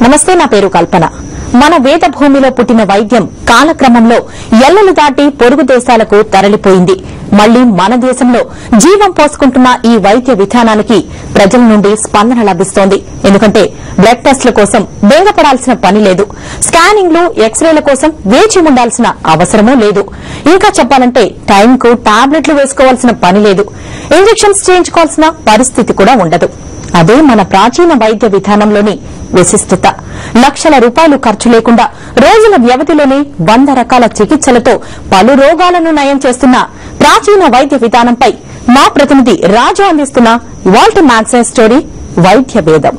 నమస్తే నా పేరు కల్పన మన వేద భూమిలో పుట్టిన వైద్యం కాలక్రమంలో ఎల్లలు దాటి పొరుగు దేశాలకు తరలిపోయింది మళ్లీ మన దేశంలో జీవం పోసుకుంటున్న ఈ వైద్య విధానానికి ప్రజల నుండి స్పందన లభిస్తోంది ఎందుకంటే బ్లడ్ టెస్ట్ల కోసం బేగపడాల్సిన పని లేదు స్కానింగ్లు ఎక్స్రేల కోసం వేచి ఉండాల్సిన అవసరమూ లేదు ఇంకా చెప్పాలంటే టైంకు టాబ్లెట్లు వేసుకోవాల్సిన పని లేదు ఇంజెక్షన్స్ చేయించుకోవాల్సిన పరిస్థితి కూడా ఉండదు అదే మన ప్రాచీన వైద్య విధానంలోని విశిష్టత లక్షల రూపాయలు ఖర్చు లేకుండా రోజుల వ్యవధిలోనే వంద రకాల చికిత్సలతో పలు రోగాలను నయం చేస్తున్న ప్రాచీన వైద్య విధానంపై మా ప్రతినిధి రాజు అందిస్తున్న ఇవాల్టి మ్యాగ్జైన్ స్టోరీ వైద్య భేదం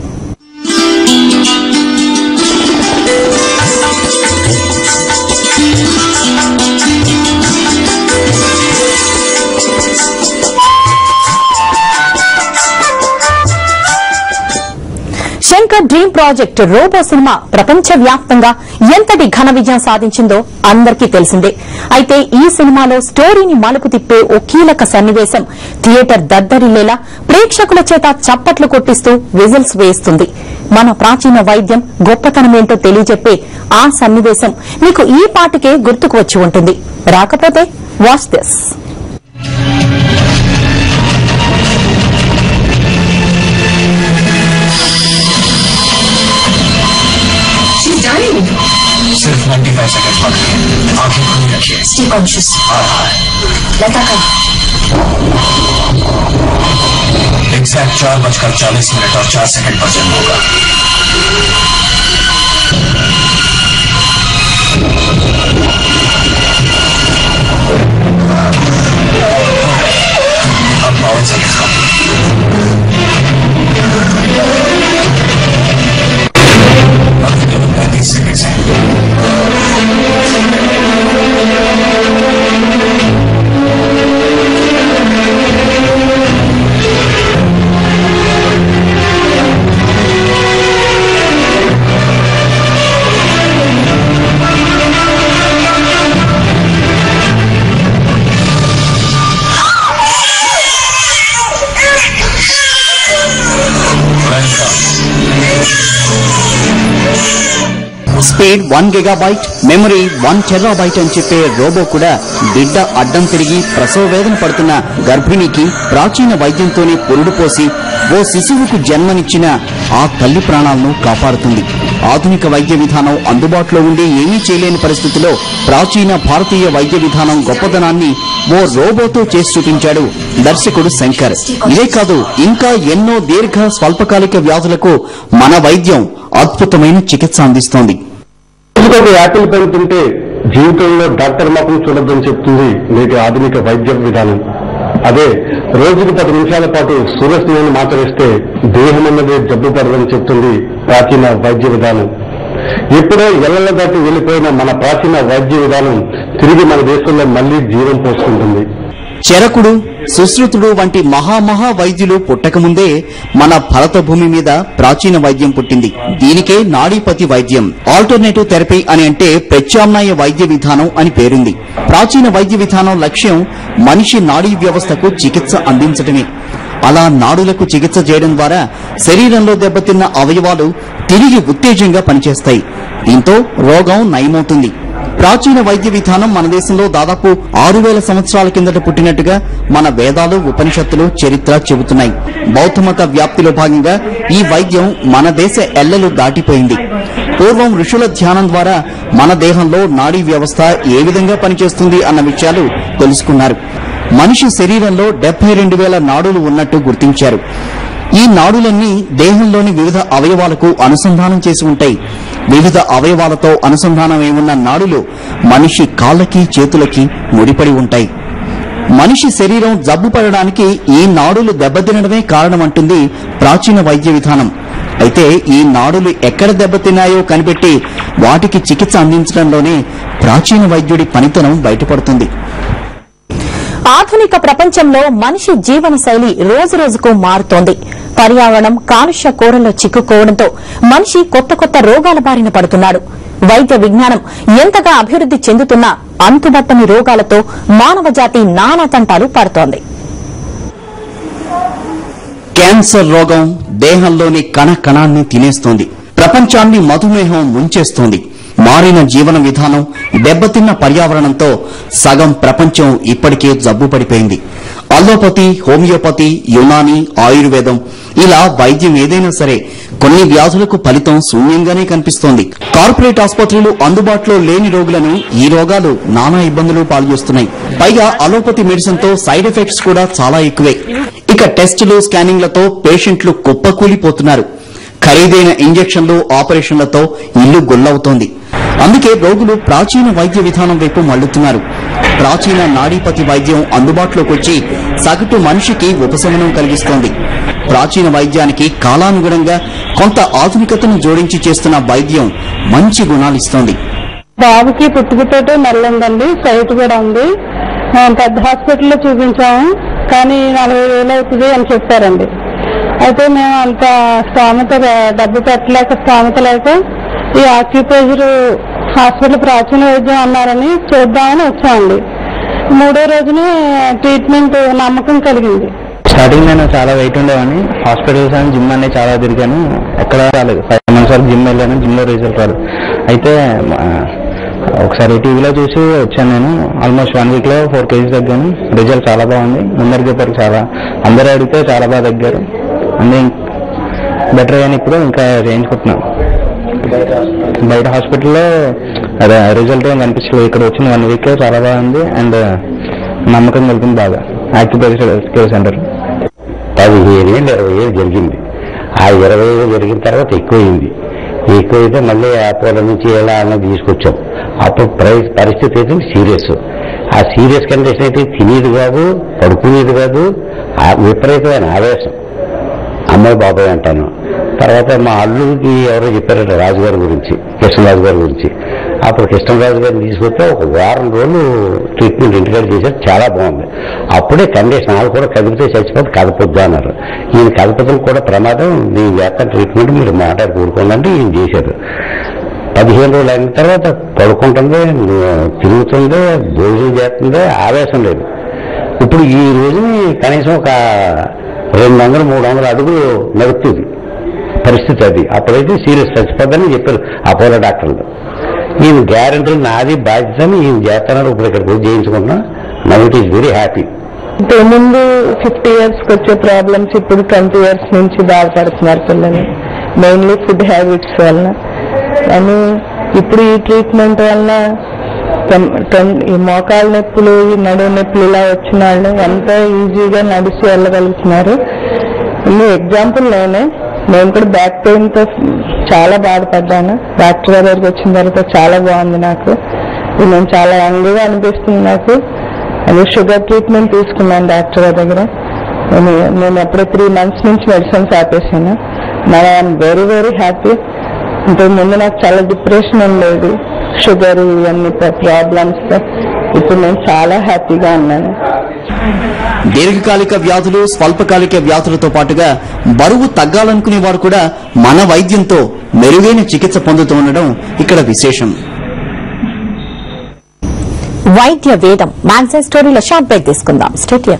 Shankar dream project Robo cinema ప్రపంచ వ్యాప్తంగా ఎంతటి ఘన విజయం సాధించిందో అందరికీ తెలిసిందే అయితే ఈ సినిమాలో స్టోరీని మలుపు తిప్పే ఓ కీలక సన్నివేశం థియేటర్ దద్దరిల్లేలా ప్రేక్షకుల చేత చప్పట్లు కొట్టిస్తూ విజిల్స్ వేస్తుంది మన ప్రాచీన వైద్యం గొప్పతనమేంటో తెలియజెప్పే ఆ సన్నివేశం మీకు ఈ పాటికే గుర్తుకు వచ్చి ఉంటుంది రాకపోతే వాచ్ దిస్ She's dying. सिर्फ 95 सेकंड बाकी है आंखें खुली रखिए Stay conscious. हाँ हाँ लता का एग्जैक्ट चार बजकर चालीस मिनट और चार सेकंड पर जन्म होगा अब बावन सेकंड का अब केवल पैंतीस सेकंड है welcome speed one gigabyte memory one terabyte అని చెప్పే రోబో కూడా బిడ్డ అడ్డం తిరిగి ప్రసవ వేదన పడుతున్న గర్భిణికి ప్రాచీన వైద్యంతోనే పురుడు పోసి ఓ శిశువుకు జన్మనిచ్చిన ఆ తల్లి ప్రాణాలను కాపాడుతుంది ఆధునిక వైద్య విధానం అందుబాటులో ఉండి ఏమీ చేయలేని పరిస్థితిలో ప్రాచీన భారతీయ వైద్య విధానం గొప్పదనాన్ని ఓ రోబోతో చేసి చూపించాడు దర్శకుడు శంకర్ ఇదే కాదు ఇంకా ఎన్నో దీర్ఘ స్వల్పకాలిక వ్యాధులకు మన వైద్యం అద్భుతమైన చికిత్స అందిస్తోంది రోజుకొక యాపిల్ పెన్ తింటే జీవితంలో డాక్టర్ ముఖం చూడొద్దని చెప్తుంది నేటి ఆధునిక వైద్య విధానం అదే రోజుకు పది నిమిషాల పాటు సూర్యస్నానం ఆచరిస్తే దేహం అన్నదే జబ్బు పడదని చెప్తుంది ప్రాచీన వైద్య విధానం ఎప్పుడో ఎల్లల దాటి వెళ్లిపోయిన మన ప్రాచీన వైద్య విధానం తిరిగి మన దేశంలో మళ్లీ జీవం పోసుకుంటుంది చరకుడు సుశ్రుతుడు వంటి మహామహా వైద్యులు పుట్టకముందే మన భరత భూమి మీద ప్రాచీన వైద్యం పుట్టింది దీనికే నాడీపతి వైద్యం ఆల్టర్నేటివ్ థెరపీ అని అంటే ప్రత్యామ్నాయ వైద్య విధానం అని పేరుంది ప్రాచీన వైద్య విధానం లక్ష్యం మనిషి నాడీ వ్యవస్థకు చికిత్స అందించడమే అలా నాడులకు చికిత్స చేయడం ద్వారా శరీరంలో దెబ్బతిన్న అవయవాలు తిరిగి ఉత్తేజంగా పనిచేస్తాయి దీంతో రోగం నయమవుతుంది ప్రాచీన వైద్య విధానం మన దేశంలో దాదాపు ఆరు వేల సంవత్సరాల కిందట పుట్టినట్టుగా మన వేదాలు ఉపనిషత్తులు చరిత్ర చెబుతున్నాయి బౌద్ధమత వ్యాప్తిలో భాగంగా ఈ వైద్యం మన దేశ ఎల్లలు దాటిపోయింది పూర్వం ఋషుల ధ్యానం ద్వారా మన దేహంలో నాడీ వ్యవస్థ ఏ విధంగా పనిచేస్తుంది అన్న విషయాలు తెలుసుకున్నారు మనిషి శరీరంలో డెబ్బై రెండు వేల నాడులు ఉన్నట్టు గుర్తించారు ఈ నాడులన్నీ దేహంలోని వివిధ అవయవాలకు అనుసంధానం చేసి ఉంటాయి వివిధ అవయవాలతో అనుసంధానమై ఉన్న నాడులు మనిషి కాళ్ళకి చేతులకి ముడిపడి ఉంటాయి మనిషి శరీరం జబ్బు పడడానికి ఈ నాడులు దెబ్బతినడమే కారణమంటుంది ప్రాచీన వైద్య విధానం అయితే ఈ నాడులు ఎక్కడ దెబ్బతిన్నాయో కనిపెట్టి వాటికి చికిత్స అందించడంలోనే ప్రాచీన వైద్యుడి పనితనం బయటపడుతుంది ఆధునిక ప్రపంచంలో మనిషి జీవన శైలి రోజు రోజుకు మారుతోంది పర్యావరణం కాలుష్య కోరల్లో చిక్కుకోవడంతో మనిషి కొత్త కొత్త రోగాల బారిన పడుతున్నాడు వైద్య విజ్ఞానం ఎంతగా అభివృద్ది చెందుతున్నా అంతుబట్టని రోగాలతో మానవ జాతి నానా తంటాలు పడుతోంది క్యాన్సర్ రోగం దేహంలోని కణ కణాన్ని తినేస్తోంది ప్రపంచాన్ని మధుమేహం ముంచేస్తోంది మారిన జీవన విధానం దెబ్బతిన్న పర్యావరణంతో సగం ప్రపంచం ఇప్పటికే జబ్బు పడిపోయింది అల్లోపతి హోమియోపతి యునాని ఆయుర్వేదం ఇలా వైద్యం ఏదైనా సరే కొన్ని వ్యాధులకు ఫలితం శూన్యంగానే కనిపిస్తోంది కార్పొరేట్ ఆసుపత్రులు అందుబాటులో లేని రోగులను ఈ రోగాలు నానా ఇబ్బందులు పాల్చేస్తున్నాయి పైగా అలోపతి మెడిసిన్ తో సైడ్ ఎఫెక్ట్స్ కూడా చాలా ఎక్కువే ఇక టెస్టులు స్కానింగ్లతో పేషెంట్లు కుప్పకూలిపోతున్నారు ఖరీదైన ఇంజెక్షన్లు ఆపరేషన్లతో ఇల్లు గొల్లవుతోంది అందుకే రోగులు ప్రాచీన వైద్య విధానం వైపు మళ్లుతున్నారు ప్రాచీన నాడీపతి వైద్యం అందుబాటులోకి వచ్చి సగటు మనిషికి ఉపశమనం కలిగిస్తోంది ప్రాచీన వైద్యానికి కాలానుగుణంగా కొంత ఆధునికతను జోడించి చేస్తున్న వైద్యం మంచి గుణాలిస్తోంది బాబుకి పుట్టుకతోటే నల్లుందండి సైట్ కూడా ఉంది ఆ, పెద్ద హాస్పిటల్లో చూపించాము కానీ నలభై వేలు అవుతుంది అని చెప్పారండి అయితే మేము అంత స్థామత డబ్బు పెట్టలేక స్థామత లేక ఈ ఆక్యుపేజర్ హాస్పిటల్ ప్రాచీన వైద్యం అన్నారని చూద్దామని వచ్చామండి మూడో రోజునే ట్రీట్మెంట్ నమ్మకం కలిగింది స్టార్టింగ్ నేను చాలా వెయిట్ ఉండేవాడిని హాస్పిటల్స్ అని జిమ్ అనేది చాలా తిరిగాను ఎక్కడ రాలేదు ఫైవ్ మంత్స్ వరకు జిమ్ వెళ్ళాను జిమ్ లో రిజల్ట్ రాలేదు అయితే ఆ, ఒకసారి టీవీలో చూసి వచ్చాను నేను ఆల్మోస్ట్ వన్ వీక్ లో ఫోర్ కేజీస్ తగ్గాను రిజల్ట్ చాలా బాగుంది ముందరికి ఇప్పటికి చాలా అందరూ అడిగితే చాలా బాగా తగ్గారు అన్నీ బెటర్ అయ్యాను ఇప్పుడు ఇంకా చేయించుకుంటున్నాను బయట హాస్పిటల్లో అదే రిజల్ట్ ఏం కనిపించలేదు ఇక్కడ వచ్చిన వన్ వీక్ చాలా బాగుంది అండ్ నమ్మకం కలిగింది బాగా యాక్యుపేషన్ కేర్ సెంటర్ పదిహేను ఏళ్ళు ఇరవై ఏళ్ళు జరిగింది ఆ ఇరవై ఏళ్ళు జరిగిన తర్వాత ఎక్కువైంది ఎక్కువైతే మళ్ళీ అపోలో నుంచి ఎలా అన్నది తీసుకొచ్చాం అప్పుడు ప్రైస్ పరిస్థితి అయితే సీరియస్ ఆ సీరియస్ కండిషన్ అయితే తినేది కాదు పడుకునేది కాదు ఆ విపరీతమైన ఆవేశం అమ్మాయి బాబాయ్ అంటాను తర్వాత మా అల్లుడికి ఎవరో చెప్పారట రాజుగారి గురించి కృష్ణరాజు గారి గురించి అప్పుడు కృష్ణరాజు గారిని తీసుకొస్తే ఒక వారం రోజులు ట్రీట్మెంట్ ఇంటికాడ చేశారు చాలా బాగుంది అప్పుడే కండిషన్ వాళ్ళు కూడా కదిపితే చచ్చిపోతే కదపొద్దు అన్నారు ఈయన కదపడం కూడా ప్రమాదం నేను చేస్తాను ట్రీట్మెంట్ మీరు మాట్లాడి కూడుకోండి ఈయన చేశారు పదిహేను రోజులు అయిన తర్వాత పడుకుంటుంది తిరుగుతుంది భోజనం చేస్తుంది ఆవేశం లేదు ఇప్పుడు ఈ రోజుని కనీసం ఒక రెండు వందలు మూడు వందల అడుగులు నడుస్తుంది పరిస్థితి అది అప్పుడైతే సీరియస్ చచ్చిపోద్దని చెప్పారు అపోలో డాక్టర్లు ఈయన గ్యారంటీ నాది బాధ్యత అని ఈయన చేస్తున్నారు ఇప్పుడు ఇక్కడికి వచ్చి చేయించుకుంటున్నా now it is very happy ముందు ఫిఫ్టీ ఇయర్స్ కి వచ్చే ప్రాబ్లమ్స్ ఇప్పుడు ట్వంటీ ఇయర్స్ నుంచి బాధపడుతున్నారు పిల్లలు మెయిన్లీ ఫుడ్ హ్యాబిట్స్ వలన కానీ ఇప్పుడు ఈ ట్రీట్మెంట్ వలన టెన్- టెన్- ఈ మోకాళ్ళ నొప్పులు ఈ నడుము నొప్పులు ఇలా వచ్చిన వాళ్ళు ఎంతో ఈజీగా నడిచి వెళ్ళగలుగుతున్నారు ఇల్లు ఎగ్జాంపుల్ నేనే నేను కూడా బ్యాక్ పెయిన్ తో చాలా బాధపడ్డాను డాక్టర్ గారి దగ్గరికి వచ్చిన తర్వాత చాలా బాగుంది నాకు ఇది నేను చాలా యంగ్గా అనిపిస్తుంది నాకు అదే షుగర్ ట్రీట్మెంట్ తీసుకున్నాను డాక్టర్ గారి దగ్గర నేను నేను అప్పుడే త్రీ మంత్స్ నుంచి మెడిసిన్స్ ఆపేసాను నా ఐఎమ్ వెరీ వెరీ హ్యాపీ ఇంతకు ముందు నాకు చాలా డిప్రెషన్ ఉండేది షుగర్ ఇవన్నీ ప్రాబ్లమ్స్ ఇప్పుడు నేను చాలా హ్యాపీగా ఉన్నాను దీర్ఘకాలిక వ్యాధులు స్వల్పకాలిక వ్యాధులతో పాటుగా బరువు తగ్గాలనుకునే వారు కూడా మన వైద్యంతో మెరుగైన చికిత్స పొందుతూ ఉండడం ఇక్కడ విశేషం వైద్య వేదం మ్యాన్సన్ స్టోరీలో షార్ట్ బ్రేక్ తీసుకుందాం స్టేడియం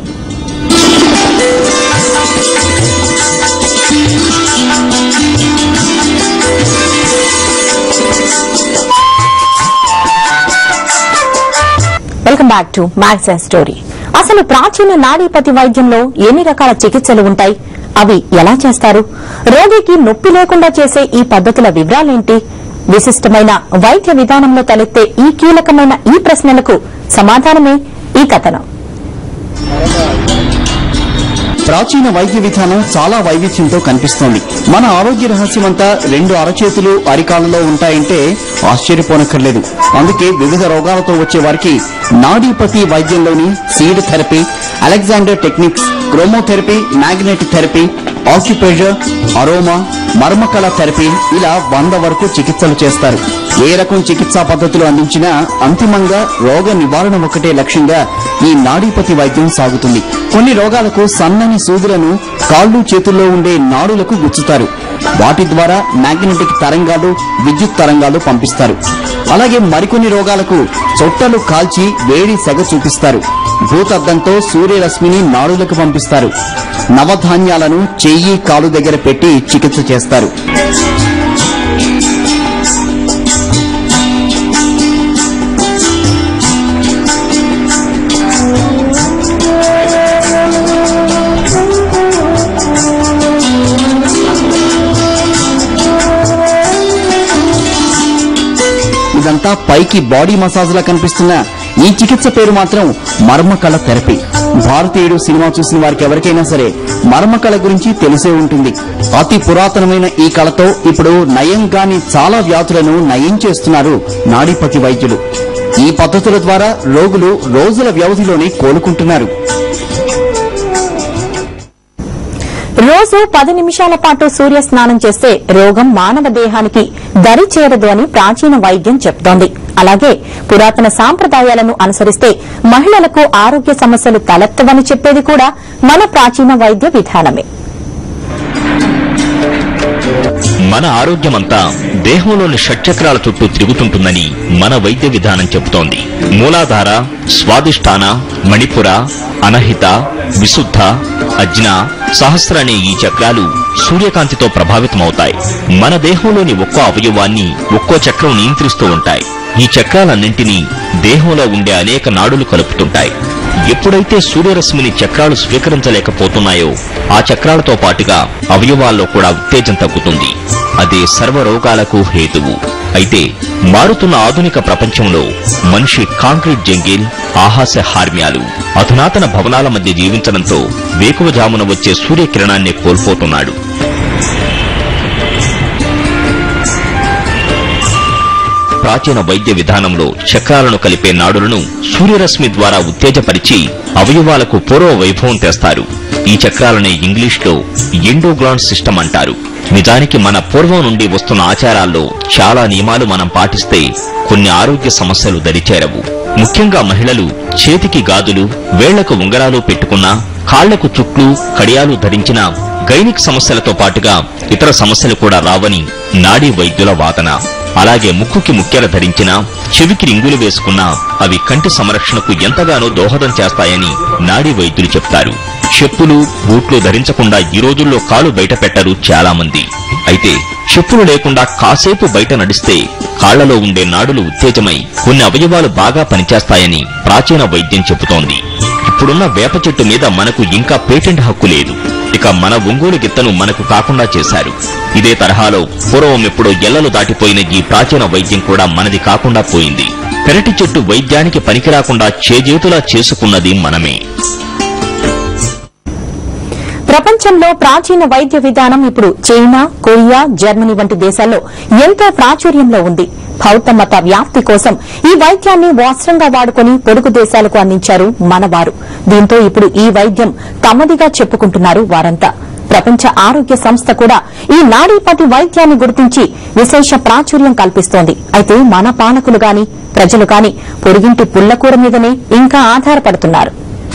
welcome back to magazine story అసలు ప్రాచీన నాడీపతి వైద్యంలో ఎన్ని రకాల చికిత్సలు ఉంటాయి అవి ఎలా చేస్తారు రోగికి నొప్పి లేకుండా చేసే ఈ పద్ధతుల వివరాలేంటి విశిష్టమైన వైద్య విధానంలో తలెత్తే ఈ కీలకమైన ఈ ప్రశ్నలకు సమాధానమే ఈ కథనం ప్రాచీన వైద్య విధానం చాలా వైవిధ్యంతో కనిపిస్తోంది మన ఆరోగ్య రహస్యమంతా రెండు అరచేతులు అరికాలలో ఉంటాయంటే ఆశ్చర్యపోనక్కర్లేదు అందుకే వివిధ రోగాలతో వచ్చే వారికి నాడీపతి వైద్యంలోని seed therapy Alexander techniques chromotherapy magnetic therapy acupressure aroma మర్మకళ థెరపీ ఇలా వంద వరకు చికిత్సలు చేస్తారు ఏ రకం చికిత్సా పద్ధతులు అందించినా అంతిమంగా రోగ నివారణ ఒకటే లక్ష్యంగా ఈ నాడీపతి వైద్యం సాగుతుంది కొన్ని రోగాలకు సన్నని సూదులను కాళ్ళు చేతుల్లో ఉండే నాడులకు గుచ్చుతారు వాటి ద్వారా మ్యాగ్నెటిక్ తరంగాలు విద్యుత్ తరంగాలు పంపిస్తారు అలాగే మరికొన్ని రోగాలకు చొట్టలు కాల్చి వేడి సెగ చూపిస్తారు భూతద్దంతో సూర్యరశ్మిని నాడులకు పంపిస్తారు నవధాన్యాలను చెయ్యి కాలు దగ్గర పెట్టి చికిత్స చేస్తారు ఇదంతా పైకి బాడీ మసాజ్ లా కనిపిస్తున్న ఈ చికిత్స పేరు మాత్రం మర్మకళ థెరపీ భారతీయుడు సినిమా చూసిన వారికి ఎవరికైనా సరే మర్మకళ గురించి తెలిసే ఉంటుంది అతి పురాతనమైన ఈ కళతో ఇప్పుడు నయం కాని చాలా వ్యాధులను నయం చేస్తున్నారు నాడీపతి వైద్యులు ఈ పద్ధతుల ద్వారా రోగులు రోజుల వ్యవధిలోనే కోలుకుంటున్నారు రోజు పది నిమిషాల పాటు సూర్య స్నానం చేస్తే రోగం మానవ దేహానికి దరి చేరదు అని ప్రాచీన వైద్యం చెప్తోంది అలాగే పురాతన సాంప్రదాయాలను అనుసరిస్తే మహిళలకు ఆరోగ్య సమస్యలు తలెత్తవని చెప్పేది కూడా మన ప్రాచీన వైద్య విధానమే మన ఆరోగ్యమంతా దేహంలోని షట్చక్రాల చుట్టూ తిరుగుతుంటుందని మన వైద్య విధానం చెబుతోంది మూలాధార స్వాదిష్టాన మణిపుర అనహిత విశుద్ధ అజ్ఞ సహస్ర అనే ఈ చక్రాలు సూర్యకాంతితో ప్రభావితమవుతాయి మన దేహంలోని ఒక్కో అవయవాన్ని ఒక్కో చక్రం నియంత్రిస్తూ ఉంటాయి ఈ చక్రాలన్నింటినీ దేహంలో ఉండే అనేక నాడులు కలుపుతుంటాయి ఎప్పుడైతే సూర్యరశ్మిని చక్రాలు స్వీకరించలేకపోతున్నాయో ఆ చక్రాలతో పాటుగా అవయవాల్లో కూడా ఉత్తేజం తగ్గుతుంది అదే సర్వ రోగాలకు హేతువు అయితే మారుతున్న ఆధునిక ప్రపంచంలో మనిషి కాంక్రీట్ జంగిల్ ఆహాస హార్మ్యాలు అధునాతన భవనాల మధ్య జీవించడంతో వేకువజామున వచ్చే సూర్యకిరణాన్ని కోల్పోతున్నాడు ప్రాచీన వైద్య విధానంలో చక్రాలను కలిపే నాడులను సూర్యరశ్మి ద్వారా ఉత్తేజపరిచి అవయవాలకు పూర్వ వైభవం తెస్తారు ఈ చక్రాలనే ఇంగ్లీష్లో ఎండోగ్లాండ్ సిస్టమ్ అంటారు నిజానికి మన పూర్వం నుండి వస్తున్న ఆచారాల్లో చాలా నియమాలు మనం పాటిస్తే కొన్ని ఆరోగ్య సమస్యలు దరిచేరవు ముఖ్యంగా మహిళలు చేతికి గాజులు వేళ్లకు ఉంగరాలు పెట్టుకున్నా కాళ్లకు చుట్లు కడియాలు ధరించిన గైనిక్ సమస్యలతో పాటుగా ఇతర సమస్యలు కూడా రావని నాడీ వైద్యుల వాదన అలాగే ముక్కుకి ముక్కెలు ధరించినా చెవికి రింగులు వేసుకున్నా అవి కంటి సంరక్షణకు ఎంతగానో దోహదం చేస్తాయని నాడీ వైద్యులు చెప్తారు చెప్పులు బూట్లు ధరించకుండా ఈ రోజుల్లో కాలు బయట పెట్టరు చాలా మంది అయితే చెప్పులు లేకుండా కాసేపు బయట నడిస్తే కాళ్లలో ఉండే నాడులు ఉత్తేజమై కొన్ని అవయవాలు బాగా పనిచేస్తాయని ప్రాచీన వైద్యం చెబుతోంది ఇప్పుడున్న వేప చెట్టు మీద మనకు ఇంకా పేటెంట్ హక్కు లేదు ఇక మన ఒంగోలు గిత్తను మనకు కాకుండా చేశారు ఇదే తరహాలో పూర్వం ఎప్పుడో ఎల్లలు దాటిపోయిన ఈ ప్రాచీన వైద్యం కూడా మనది కాకుండా పోయింది పెరటి చెట్టు వైద్యానికి పనికిరాకుండా చేజేతులా చేసుకున్నది మనమే ప్రపంచంలో ప్రాచీన వైద్య విధానం ఇప్పుడు చైనా కొరియా జర్మనీ వంటి దేశాల్లో ఎంతో ప్రాచుర్యంలో ఉంది బౌద్ధ మత వ్యాప్తి కోసం ఈ వైద్యాన్ని వస్త్రంగా వాడుకొని పొరుగు దేశాలకు అందించారు మనవారు దీంతో ఇప్పుడు ఈ వైద్యం తమదిగా చెప్పుకుంటున్నారు వారంతా ప్రపంచ ఆరోగ్య సంస్థ కూడా ఈ నాడీపతి వైద్యాన్ని గుర్తించి విశేష ప్రాచుర్యం కల్పిస్తోంది అయితే మన పాలకులు గాని ప్రజలు గాని పొరుగింటి పుల్లకూర మీదనే ఇంకా ఆధారపడుతున్నారు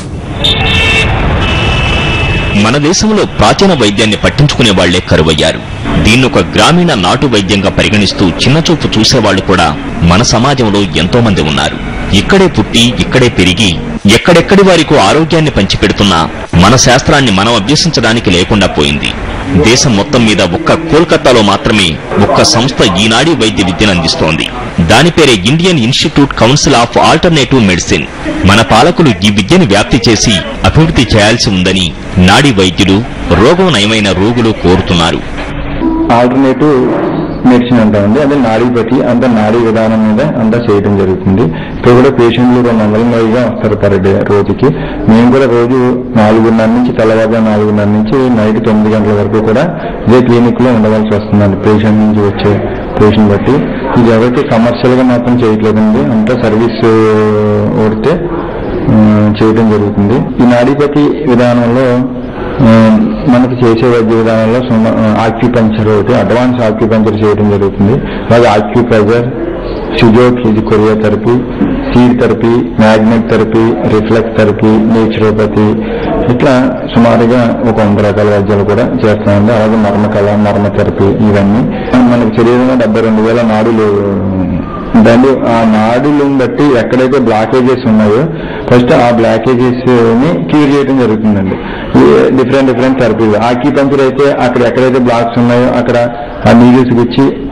మన దేశంలో ప్రాచీన వైద్యాన్ని పట్టించుకునే వాళ్లే కరువయ్యారు దీన్నొక గ్రామీణ నాటు వైద్యంగా పరిగణిస్తూ చిన్నచూపు చూసేవాళ్లు కూడా మన సమాజంలో ఎంతో మంది ఉన్నారు ఇక్కడే పుట్టి ఇక్కడే పెరిగి ఎక్కడెక్కడి వారికో ఆరోగ్యాన్ని పంచిపెడుతున్నా మన శాస్త్రాన్ని మనం అభ్యసించడానికి లేకుండా పోయింది దేశం మొత్తం మీద ఒక్క కోల్కతాలో మాత్రమే ఒక్క సంస్థ ఈనాడి వైద్య విద్యను అందిస్తోంది దాని పేరే Indian institute council of alternative medicine మన పాలకులు ఈ విద్యను వ్యాప్తి చేసి అభివృద్ధి చేయాల్సి ఉందని నాడి వైద్యులు రోగం నయమైన రోగులు కోరుతున్నారు ఆల్టర్నేటివ్ మెడిసిన్ అంటామండి అదే నాడీపతి అంత నాడీ విధానం మీద అంతా చేయడం జరుగుతుంది ఇక్కడ కూడా పేషెంట్లు రెండు వందల మందిగా వస్తారు పర్ డే రోజుకి మేము కూడా రోజు నాలుగున్నర నుంచి తెల్లవారుజాము నాలుగున్నర నుంచి నైట్ తొమ్మిది గంటల వరకు కూడా ఇదే క్లినిక్ లో ఉండవలసి వస్తుందండి పేషెంట్ నుంచి వచ్చే పేషెంట్ బట్టి ఇది ఎవరికి కమర్షియల్ గా మాత్రం చేయట్లేదండి అంతా సర్వీస్ ఓడితే ఉమ్, చేయడం జరుగుతుంది ఈ నాడీపతి విధానంలో ఆ, మనకి చేసే వైద్య విధానంలో ఆక్యుపంచర్ ఒకటి అడ్వాన్స్ ఆక్యుపంచర్ చేయడం జరుగుతుంది అలాగే ఆక్యుప్రెజర్ ఫిజియోట్ ఇది Korea therapy seed therapy magnet therapy reflex therapy naturopathy ఇట్లా సుమారుగా ఒక వంద రకాల వైద్యాలు కూడా చేస్తామండి అలాగే మర్మకళ మర్మ థెరపీ ఇవన్నీ మనకి శరీరంలో డెబ్బై రెండు వేల నాడులు దాన్ని ఆ నాడులను బట్టి ఎక్కడైతే బ్లాకేజెస్ ఉన్నాయో ఫస్ట్ ఆ బ్లాకేజెస్ ని క్యూర్ చేయడం జరుగుతుందండి డిఫరెంట్ డిఫరెంట్ థెరపీలు ఆక్యుపంచర్ అయితే అక్కడ ఎక్కడైతే బ్లాక్స్ ఉన్నాయో అక్కడ ఆ నీడిల్స్ ఇచ్చి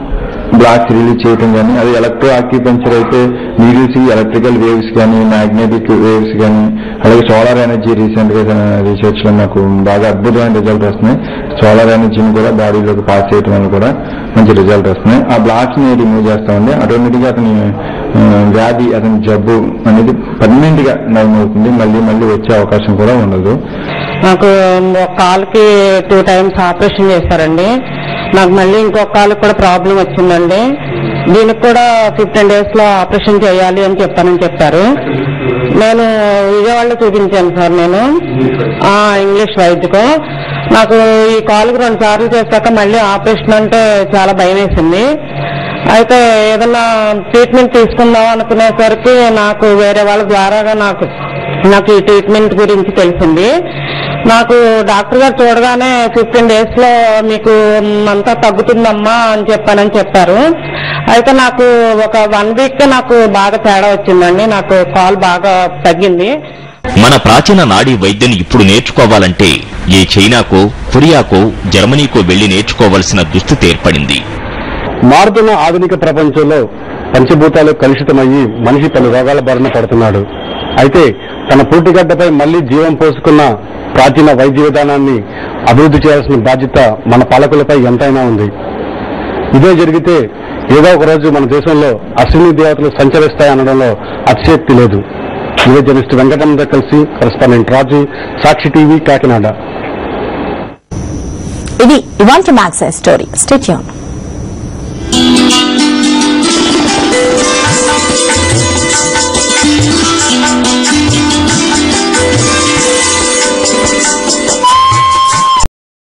బ్లాక్స్ రిలీజ్ చేయడం కానీ అది ఎలక్ట్రో ఆక్యుపెంచర్ అయితే నీడిల్స్ ఎలక్ట్రికల్ వేవ్స్ కానీ మ్యాగ్నెటిక్ వేవ్స్ కానీ అలాగే సోలార్ ఎనర్జీ రీసెంట్ గా రీసెర్చ్ లో నాకు బాగా అద్భుతమైన రిజల్ట్ వస్తున్నాయి సోలార్ ఎనర్జీని కూడా బాడీలోకి పాస్ చేయడం వల్ల కూడా మంచి రిజల్ట్ వస్తున్నాయి ఆ బ్లాక్స్ ని రిమూవ్ చేస్తామండి ఆటోమేటిక్ గా అతని ఆ, వ్యాధి అతని జబ్బు అనేది పర్మనెంట్ గా నయమవుతుంది మళ్ళీ మళ్ళీ వచ్చే అవకాశం కూడా ఉండదు నాకు ఒక కాలుకి టూ టైమ్స్ ఆపరేషన్ చేశారండి నాకు మళ్ళీ ఇంకొక కాలుకి కూడా ప్రాబ్లం వచ్చిందండి దీనికి కూడా ఫిఫ్టీన్ డేస్ లో ఆపరేషన్ చేయాలి అని చెప్పానని చెప్పారు నేను విజయవాడలో చూపించాను సార్ నేను ఆ, ఇంగ్లీష్ వైద్యకు నాకు ఈ కాలుకి రెండు సార్లు చేశాక మళ్ళీ ఆపరేషన్ అంటే చాలా భయం వేసింది అయితే ఏదన్నా ట్రీట్మెంట్ తీసుకుందాం అనుకునేసరికి నాకు వేరే వాళ్ళ ద్వారాగా నాకు నాకు ఈ ట్రీట్మెంట్ గురించి తెలిసింది నాకు డాక్టర్ గారు చూడగానే ఫిఫ్టీన్ డేస్ లో మీకు అంతా తగ్గుతుందమ్మా అని చెప్పానని చెప్పారు అయితే నాకు ఒక వన్ వీక్ నాకు బాగా తేడా వచ్చిందండి నాకు కాల్ బాగా తగ్గింది మన ప్రాచీన నాడీ వైద్యం ఇప్పుడు నేర్చుకోవాలంటే ఏ చైనాకో కొరియాకో జర్మనీకో వెళ్లి నేర్చుకోవలసిన దుస్థితి ఏర్పడింది మారుతున్న ఆధునిక ప్రపంచంలో పంచభూతాలు కలుషితమయ్యి మనిషి పలు రోగాల బారిన పడుతున్నాడు అయితే తన పూటిగడ్డపై మళ్లీ జీవం పోసుకున్న ప్రాచీన వైద్య విధానాన్ని అభివృద్ధి చేయాల్సిన బాధ్యత మన పాలకులపై ఎంతైనా ఉంది ఇదే జరిగితే ఏదో ఒక రోజు మన దేశంలో అశ్విని దేవతలు సంచరిస్తాయి అనడంలో అతిశక్తి లేదు ఇదే జర్నలిస్ట్ వెంకటరమణతో కలిసి కరెస్పాండెంట్ రాజు సాక్షి టీవీ కాకినాడ ఇది ఇవాంటి మ్యాక్స్ స్టోరీ స్టేట్యూన్